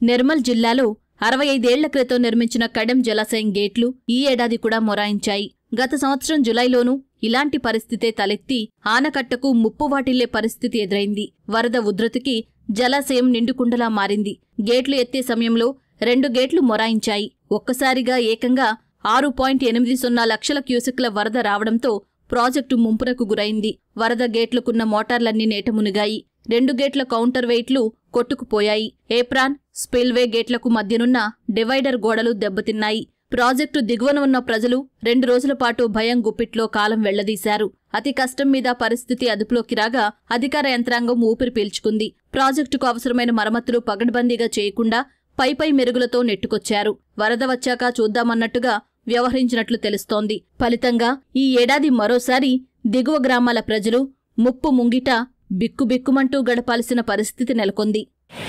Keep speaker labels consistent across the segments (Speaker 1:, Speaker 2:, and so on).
Speaker 1: నిర్మల్ జిల్లాలో అరవై ఐదేళ్ల క్రితం నిర్మించిన కడెం జలాశయం గేట్లు ఈ ఏడాది కూడా మొరాయించాయి గత సంవత్సరం జులైలోనూ ఇలాంటి పరిస్థితే తలెత్తి ఆనకట్టకు ముప్పు వాటిల్లే పరిస్థితి ఎదురైంది వరద ఉధృతికి జలాశయం నిండుకుండలా మారింది గేట్లు ఎత్తే సమయంలో రెండు గేట్లు మొరాయించాయి ఒక్కసారిగా ఏకంగా ఆరు పాయింట్ ఎనిమిది సున్నా లక్షల క్యూసెక్ల వరద రావడంతో ప్రాజెక్టు ముంపునకు గురైంది వరద గేట్లకున్న మోటార్లన్నీ నేట మునిగాయి రెండు గేట్ల కౌంటర్ వెయిట్లు కొట్టుకుపోయాయి ఏప్రాన్ స్పిల్వే గేట్లకు మధ్యనున్న డివైడర్ గోడలు దెబ్బతిన్నాయి ప్రాజెక్టు దిగువన ఉన్న ప్రజలు రెండు రోజుల పాటు భయం గుప్పిట్లో కాలం వెళ్లదీశారు అతి కష్టం మీద పరిస్థితి అదుపులోకి రాగా అధికార యంత్రాంగం ఊపిరి పీల్చుకుంది ప్రాజెక్టుకు అవసరమైన మరమ్మతులు పగడ్బందీగా చేయకుండా పైపై మెరుగులతో నెట్టుకొచ్చారు వరద వచ్చాక చూద్దామన్నట్టుగా వ్యవహరించినట్లు తెలుస్తోంది ఫలితంగా ఈ ఏడాది మరోసారి దిగువ గ్రామాల ప్రజలు ముప్పు ముంగిట బిక్కుబిక్కుమంటూ గడపాల్సిన పరిస్థితి నెలకొంది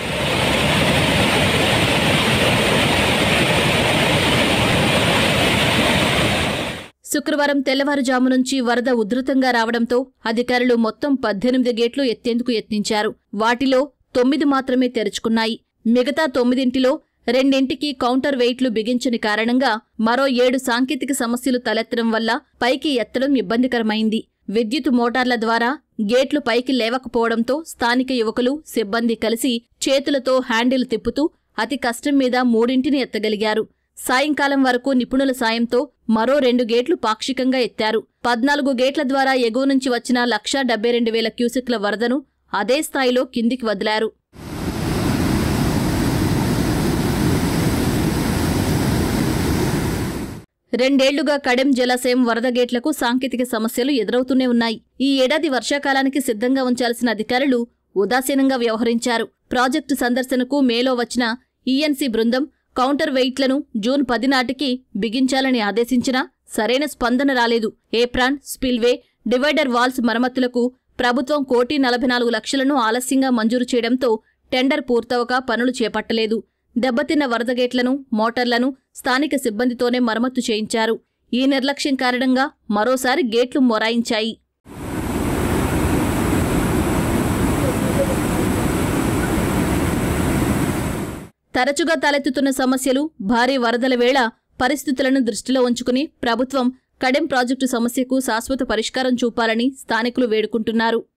Speaker 1: శుక్రవారం తెల్లవారుజాము నుంచి వరద ఉధృతంగా రావడంతో అధికారులు మొత్తం పద్దెనిమిది గేట్లు ఎత్తేందుకు యత్నించారు వాటిలో తొమ్మిది మాత్రమే తెరుచుకున్నాయి మిగతా తొమ్మిదింటిలో రెండింటికి కౌంటర్ వెయిట్లు బిగించని కారణంగా మరో ఏడు సాంకేతిక సమస్యలు తలెత్తడం వల్ల పైకి ఎత్తడం ఇబ్బందికరమైంది విద్యుత్ మోటార్ల ద్వారా గేట్లు పైకి లేవకపోవడంతో స్థానిక యువకులు సిబ్బంది కలిసి చేతులతో హ్యాండిల్ తిప్పుతూ అతి కష్టం మీద మూడింటిని ఎత్తగలిగారు సాయంకాలం వరకు నిపుణుల సాయంతో మరో రెండు గేట్లు పాక్షికంగా ఎత్తారు పద్నాలుగు గేట్ల ద్వారా ఎగువ నుంచి వచ్చిన లక్షా డెబ్బై రెండు వేల క్యూసెక్ల వరదను అదే స్థాయిలో కిందికి వదిలారు రెండేళ్లుగా కడెం జలాశయం వరద గేట్లకు సాంకేతిక సమస్యలు ఎదురవుతూనే ఉన్నాయి ఈ ఏడాది వర్షాకాలానికి సిద్ధంగా ఉంచాల్సిన అధికారులు ఉదాసీనంగా వ్యవహరించారు ప్రాజెక్టు సందర్శనకు మేలో వచ్చిన ఈఎన్సీ బృందం కౌంటర్ వెయిట్లను జూన్ పది నాటికి బిగించాలని ఆదేశించినా సరైన స్పందన రాలేదు ఏప్రాన్ స్పిల్వే డివైడర్ వాల్స్ మరమ్మతులకు ప్రభుత్వం కోటి నలభై నాలుగు లక్షలను ఆలస్యంగా మంజూరు చేయడంతో టెండర్ పూర్తవక పనులు చేపట్టలేదు దెబ్బతిన్న వరద గేట్లను మోటార్లను స్థానిక సిబ్బందితోనే మరమ్మతు చేయించారు ఈ నిర్లక్ష్యం కారణంగా మరోసారి గేట్లు మొరాయించాయి తరచుగా తలెత్తుతున్న సమస్యలు భారీ వరదల వేళ పరిస్థితులను దృష్టిలో ఉంచుకుని ప్రభుత్వం కడెం ప్రాజెక్టు సమస్యకు శాశ్వత పరిష్కారం చూపాలని స్థానికులు వేడుకుంటున్నారు